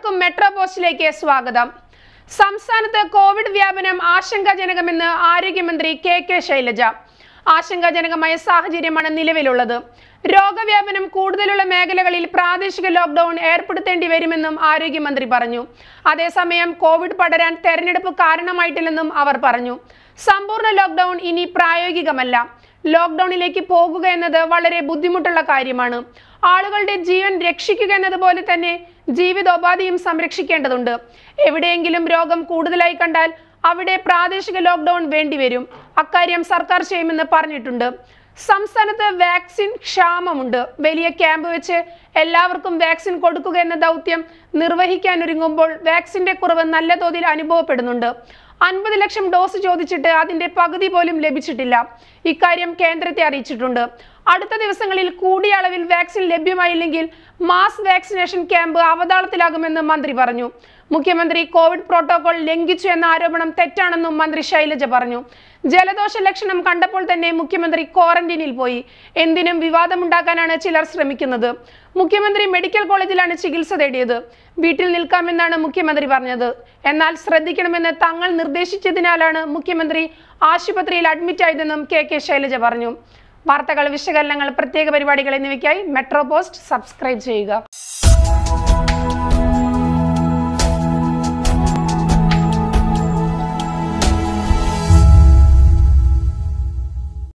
ഏവർക്കും മെട്രോ പോസ്റ്റിലേക്ക് സ്വാഗതം സംസ്ഥാനത്ത് കോവിഡ് വ്യാപനം ആശങ്കാജനകമെന്ന് ആരോഗ്യമന്ത്രി കെ കെ ശൈലജ ആശങ്കാജനകമായ സാഹചര്യമാണ് നിലവിലുള്ളത് രോഗവ്യാപനം കൂടുതലുള്ള മേഖലകളിൽ പ്രാദേശിക ലോക്ക്ഡൌൺ ഏർപ്പെടുത്തേണ്ടി വരുമെന്നും ആരോഗ്യമന്ത്രി പറഞ്ഞു അതേസമയം കോവിഡ് പടരാൻ തെരഞ്ഞെടുപ്പ് കാരണമായിട്ടില്ലെന്നും അവർ പറഞ്ഞു സമ്പൂർണ്ണ ലോക്ക്ഡൌൺ ഇനി പ്രായോഗികമല്ല ലോക്ക്ഡൌണിലേക്ക് പോകുക എന്നത് വളരെ ബുദ്ധിമുട്ടുള്ള കാര്യമാണ് ആളുകളുടെ ജീവൻ രക്ഷിക്കുക എന്നതുപോലെ തന്നെ ജീവിതോപാധിയും സംരക്ഷിക്കേണ്ടതുണ്ട് എവിടെയെങ്കിലും രോഗം കൂടുതലായി കണ്ടാൽ അവിടെ പ്രാദേശിക ലോക്ക്ഡൌൺ വേണ്ടിവരും അക്കാര്യം സർക്കാർ ചെയ്യുമെന്ന് പറഞ്ഞിട്ടുണ്ട് സംസ്ഥാനത്ത് വാക്സിൻ ക്ഷാമമുണ്ട് വലിയ ക്യാമ്പ് വെച്ച് എല്ലാവർക്കും വാക്സിൻ കൊടുക്കുക എന്ന ദൗത്യം നിർവഹിക്കാൻ ഒരുങ്ങുമ്പോൾ വാക്സിന്റെ കുറവ് നല്ല തോതിൽ അനുഭവപ്പെടുന്നുണ്ട് അൻപത് ലക്ഷം ഡോസ് ചോദിച്ചിട്ട് അതിന്റെ പകുതി പോലും ലഭിച്ചിട്ടില്ല ഇക്കാര്യം കേന്ദ്രത്തെ അറിയിച്ചിട്ടുണ്ട് അടുത്ത ദിവസങ്ങളിൽ കൂടിയ അളവിൽ വാക്സിൻ ലഭ്യമായില്ലെങ്കിൽ മാസ് വാക്സിനേഷൻ ക്യാമ്പ് അവതാളത്തിലാകുമെന്ന് മന്ത്രി പറഞ്ഞു മുഖ്യമന്ത്രി കോവിഡ് പ്രോട്ടോകോൾ ലംഘിച്ചു എന്ന ആരോപണം തെറ്റാണെന്നും മന്ത്രി ശൈലജ പറഞ്ഞു ജലദോഷ ലക്ഷണം കണ്ടപ്പോൾ തന്നെ മുഖ്യമന്ത്രി ക്വാറന്റീനിൽ പോയി എന്തിനും വിവാദമുണ്ടാക്കാനാണ് ചിലർ ശ്രമിക്കുന്നത് മുഖ്യമന്ത്രി മെഡിക്കൽ കോളേജിലാണ് ചികിത്സ തേടിയത് വീട്ടിൽ നിൽക്കാമെന്നാണ് മുഖ്യമന്ത്രി പറഞ്ഞത് എന്നാൽ ശ്രദ്ധിക്കണമെന്ന് തങ്ങൾ നിർദ്ദേശിച്ചതിനാലാണ് മുഖ്യമന്ത്രി ആശുപത്രിയിൽ അഡ്മിറ്റ് ആയതെന്നും കെ കെ ശൈലജ പറഞ്ഞു വാർത്തകൾ വിശകലനങ്ങൾ പ്രത്യേക പരിപാടികൾ എന്നിവയ്ക്കായി മെട്രോ പോസ്റ്റ് സബ്സ്ക്രൈബ് ചെയ്യുക